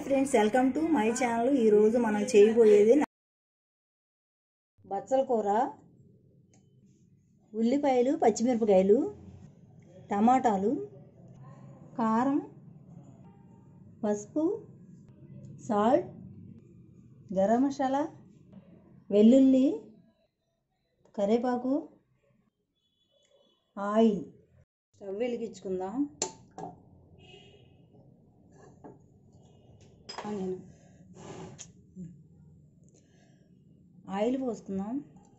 friends welcome to my channel ఈరోజు మనం చేయబోయేది బచ్చల కూర ఉల్లిపాయలు పచ్చిమిరపకాయలు టమాటాలు కారం పసుపు సాల్ట్ గరం మసాలా వెల్లుల్లి కరివేపాకు ఆయిల్ స్టవ్ వెలిగించుకుందాం నేను ఆయిల్ పోసుకుందాం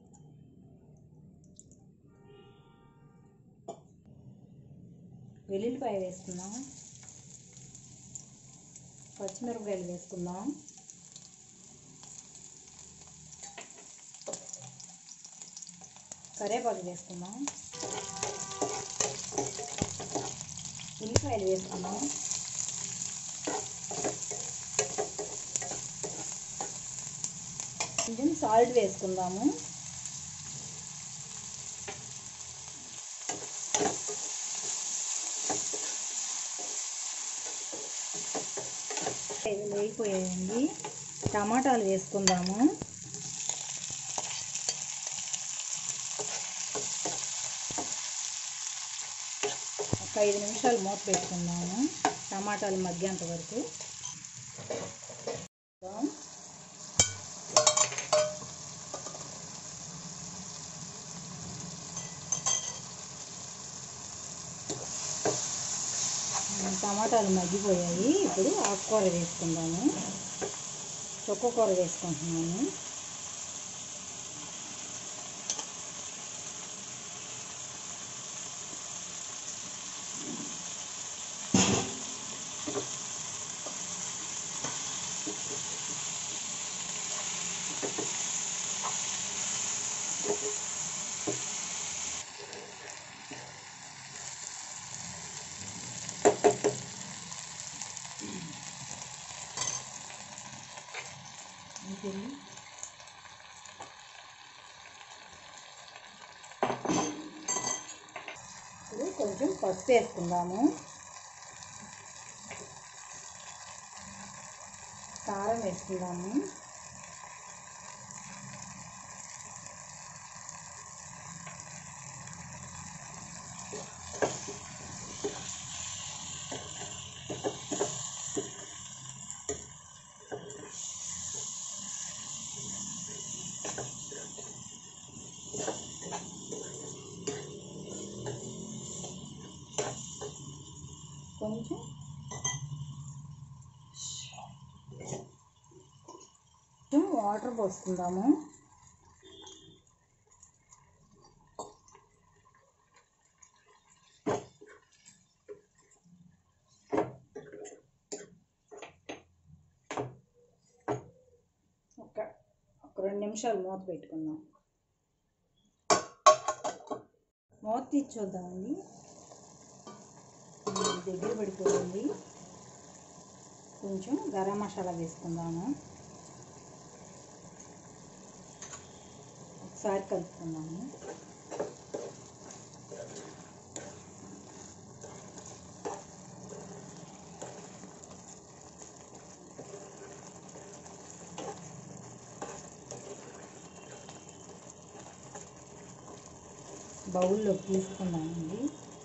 వెల్లుల్లిపాయ వేసుకుందాం పచ్చిమిరపకాయలు వేసుకుందాం కరివేపాకు వేసుకుందాం ఉల్లిపాయలు వేసుకుందాం కొంచెం సాల్ట్ వేసుకుందాము ఇది వేగిపోయాయండి టమాటాలు వేసుకుందాము ఒక ఐదు నిమిషాలు మూత పెట్టుకుందాము టమాటాలు మగ్గేంత వరకు టమాటాలు మగ్గిపోయాయి ఇప్పుడు ఆకుకూర వేసుకుందాము చొక్క కూర వేసుకుంటున్నాము ఇంకెళ్ళి ఇప్పుడు కొంచెం పసుపు వేసుకుందాము కారం వేసుకుందాము కొంచెం కొంచెం వాటర్ పోసుకుందాము ఒక ఒక రెండు నిమిషాలు మూత పెట్టుకుందాం మూత తీసి చూద్దామండి దగ్గర పడిపోయింది కొంచెం గరం మసాలా వేసుకుందాము ఒకసారి కలుపుకుందాము బౌల్లో తీసుకుందామండి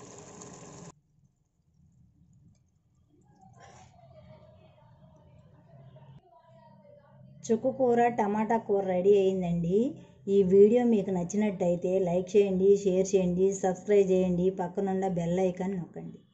చుక్కు కూర టమాటా కూర రెడీ అయిందండి ఈ వీడియో మీకు నచ్చినట్టయితే లైక్ చేయండి షేర్ చేయండి సబ్స్క్రైబ్ చేయండి పక్కనున్న బెల్ ఐకాన్ నొక్కండి